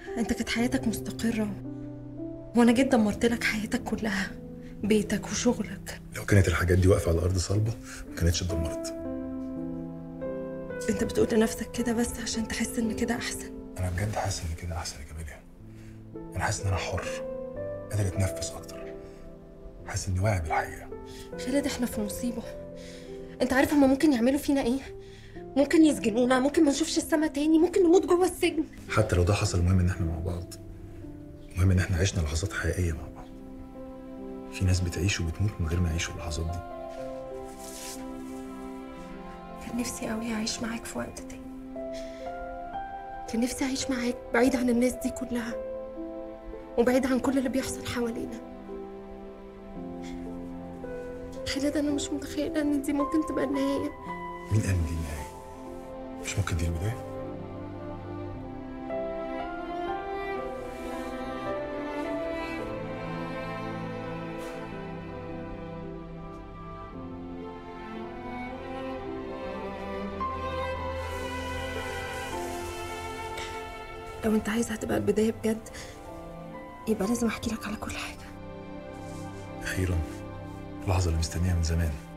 انت كانت حياتك مستقرة وانا جد دمرت لك حياتك كلها بيتك وشغلك لو كانت الحاجات دي واقفه على ارض صلبه ما كانتش اتدمرت انت بتقول لنفسك كده بس عشان تحس ان كده احسن انا بجد حاسس ان كده احسن يا جماليا انا حاسس ان انا حر قادر اتنفس اكتر حاسس اني واعي بالحقيقه خالد احنا في مصيبة انت عارف هما ممكن يعملوا فينا ايه ممكن يسجنونا ممكن ما نشوفش السما تاني ممكن نموت جوه السجن حتى لو ده حصل المهم ان احنا مع بعض المهم ان احنا عشنا لحظات حقيقيه مع بعض في ناس بتعيش وبتموت من غير ما يعيشوا اللحظات دي كان نفسي قوي اعيش معاك في وقت تاني كان نفسي اعيش معاك بعيد عن الناس دي كلها وبعيد عن كل اللي بيحصل حوالينا خالد انا مش متخيله ان دي ممكن تبقى النهايه مين قال إن دي النهايه مش ممكن دي البدايه لو انت عايزها تبقى البدايه بجد يبقى لازم احكي لك على كل حاجه اخيرا اللحظه اللي مستنيها من زمان